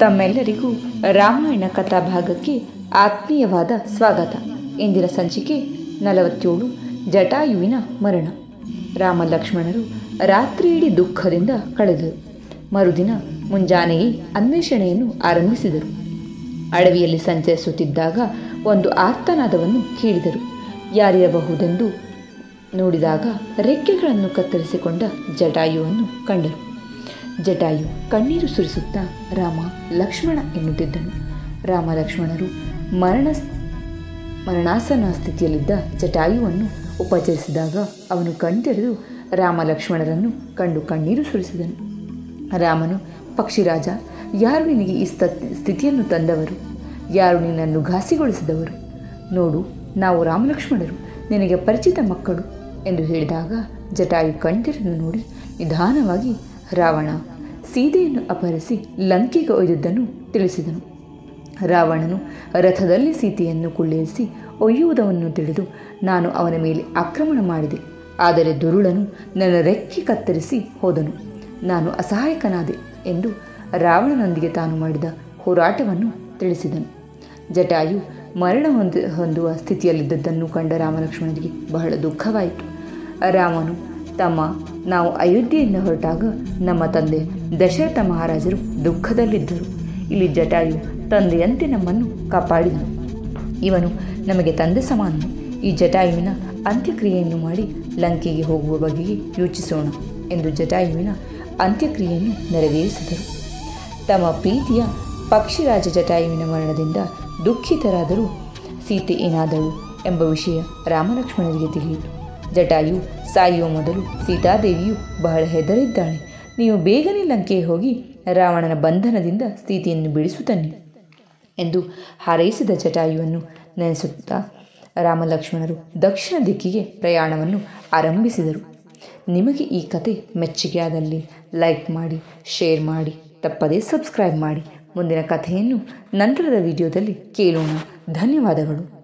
ತಮ್ಮೆಲ್ಲರಿಗೂ ರಾಮಾಯಣ ಕಥಾಭಾಗಕ್ಕೆ ಆತ್ಮೀಯವಾದ ಸ್ವಾಗತ ಇಂದಿನ ಸಂಚಿಕೆ ನಲವತ್ತೇಳು ಜಟಾಯುವಿನ ಮರಣ ರಾಮ ಲಕ್ಷ್ಮಣರು ರಾತ್ರಿಯಿಡೀ ದುಃಖದಿಂದ ಕಳೆದರು ಮರುದಿನ ಮುಂಜಾನೆಯೇ ಅನ್ವೇಷಣೆಯನ್ನು ಆರಂಭಿಸಿದರು ಅಡವಿಯಲ್ಲಿ ಸಂಚರಿಸುತ್ತಿದ್ದಾಗ ಒಂದು ಆರ್ತನಾದವನ್ನು ಕೇಳಿದರು ಯಾರಿರಬಹುದೆಂದು ನೋಡಿದಾಗ ರೆಕ್ಕೆಗಳನ್ನು ಕತ್ತರಿಸಿಕೊಂಡ ಜಟಾಯುವನ್ನು ಕಂಡರು ಜಟಾಯು ಕಣ್ಣೀರು ಸುರಿಸುತ್ತಾ ರಾಮ ಲಕ್ಷ್ಮಣ ಎನ್ನುತ್ತಿದ್ದನು ರಾಮ ಲಕ್ಷ್ಮಣರು ಮರಣ ಮರಣಾಸನ ಸ್ಥಿತಿಯಲ್ಲಿದ್ದ ಜಟಾಯುವನ್ನು ಉಪಚರಿಸಿದಾಗ ಅವನು ಕಣ್ತೆರೆದು ರಾಮ ಲಕ್ಷ್ಮಣರನ್ನು ಕಂಡು ಕಣ್ಣೀರು ಸುರಿಸಿದನು ರಾಮನು ಪಕ್ಷಿರಾಜ ಯಾರು ನಿನಗೆ ಈ ಸ್ಥತ್ ಸ್ಥಿತಿಯನ್ನು ತಂದವರು ಯಾರು ನಿನ್ನನ್ನು ಘಾಸಿಗೊಳಿಸಿದವರು ನೋಡು ನಾವು ರಾಮಲಕ್ಷ್ಮಣರು ನಿನಗೆ ಪರಿಚಿತ ಮಕ್ಕಳು ಎಂದು ಹೇಳಿದಾಗ ಜಟಾಯು ಕಣ್ತೆರೆದು ನೋಡಿ ನಿಧಾನವಾಗಿ ರಾವಣ ಸೀತೆಯನ್ನು ಅಪಹರಿಸಿ ಲಂಕೆಗೆ ಒಯ್ದುದನ್ನು ತಿಳಿಸಿದನು ರಾವಣನು ರಥದಲ್ಲಿ ಸೀತೆಯನ್ನು ಕುಳ್ಳಿರಿಸಿ ಒಯ್ಯುವುದನ್ನು ತಿಳಿದು ನಾನು ಅವನ ಮೇಲೆ ಆಕ್ರಮಣ ಮಾಡಿದೆ ಆದರೆ ದುರುಳನು ನನ್ನ ರೆಕ್ಕೆ ಕತ್ತರಿಸಿ ಹೋದನು ನಾನು ಅಸಹಾಯಕನಾದೆ ಎಂದು ರಾವಣನೊಂದಿಗೆ ತಾನು ಮಾಡಿದ ಹೋರಾಟವನ್ನು ತಿಳಿಸಿದನು ಜಟಾಯು ಮರಣ ಹೊಂದ ಹೊಂದುವ ಸ್ಥಿತಿಯಲ್ಲಿದ್ದದ್ದನ್ನು ಕಂಡ ರಾಮಲಕ್ಷ್ಮಣರಿಗೆ ಬಹಳ ದುಃಖವಾಯಿತು ರಾಮನು ತಮ್ಮ ನಾವು ಅಯೋಧ್ಯೆಯಿಂದ ಹೊರಟಾಗ ನಮ್ಮ ತಂದೆ ದಶರಥ ಮಹಾರಾಜರು ದುಃಖದಲ್ಲಿದ್ದರು ಇಲ್ಲಿ ಜಟಾಯು ತಂದೆಯಂತೆ ನಮ್ಮನ್ನು ಕಾಪಾಡಿದನು ಇವನು ನಮಗೆ ತಂದೆ ಸಮಾನ ಈ ಜಟಾಯುವಿನ ಅಂತ್ಯಕ್ರಿಯೆಯನ್ನು ಮಾಡಿ ಲಂಕೆಗೆ ಹೋಗುವ ಬಗೆಗೆ ಯೋಚಿಸೋಣ ಎಂದು ಜಟಾಯುವಿನ ಅಂತ್ಯಕ್ರಿಯೆಯನ್ನು ನೆರವೇರಿಸಿದರು ತಮ್ಮ ಪ್ರೀತಿಯ ಪಕ್ಷಿರಾಜ ಜಟಾಯುವಿನ ಮರಣದಿಂದ ದುಃಖಿತರಾದರೂ ಸೀತೆ ಏನಾದಳು ಎಂಬ ವಿಷಯ ರಾಮಲಕ್ಷ್ಮಣರಿಗೆ ತಿಳಿಯಿತು ಜಟಾಯು ಸಾಯುವ ಮೊದಲು ಸೀತಾದೇವಿಯು ಬಹಳ ಹೆದರಿದ್ದಾಳೆ ನೀವು ಬೇಗನೆ ಲಂಕೆಗೆ ಹೋಗಿ ರಾವಣನ ಬಂಧನದಿಂದ ಸೀತೆಯನ್ನು ಬಿಡಿಸುತ್ತನ್ನಿ ಎಂದು ಹಾರೈಸಿದ ಜಟಾಯುವನ್ನು ನೆನೆಸುತ್ತಾ ರಾಮಲಕ್ಷ್ಮಣರು ದಕ್ಷಿಣ ದಿಕ್ಕಿಗೆ ಪ್ರಯಾಣವನ್ನು ಆರಂಭಿಸಿದರು ನಿಮಗೆ ಈ ಕತೆ ಮೆಚ್ಚುಗೆಯಾದಲ್ಲಿ ಲೈಕ್ ಮಾಡಿ ಶೇರ್ ಮಾಡಿ ತಪ್ಪದೇ ಸಬ್ಸ್ಕ್ರೈಬ್ ಮಾಡಿ ಮುಂದಿನ ಕಥೆಯನ್ನು ನಂತರದ ವಿಡಿಯೋದಲ್ಲಿ ಕೇಳೋಣ ಧನ್ಯವಾದಗಳು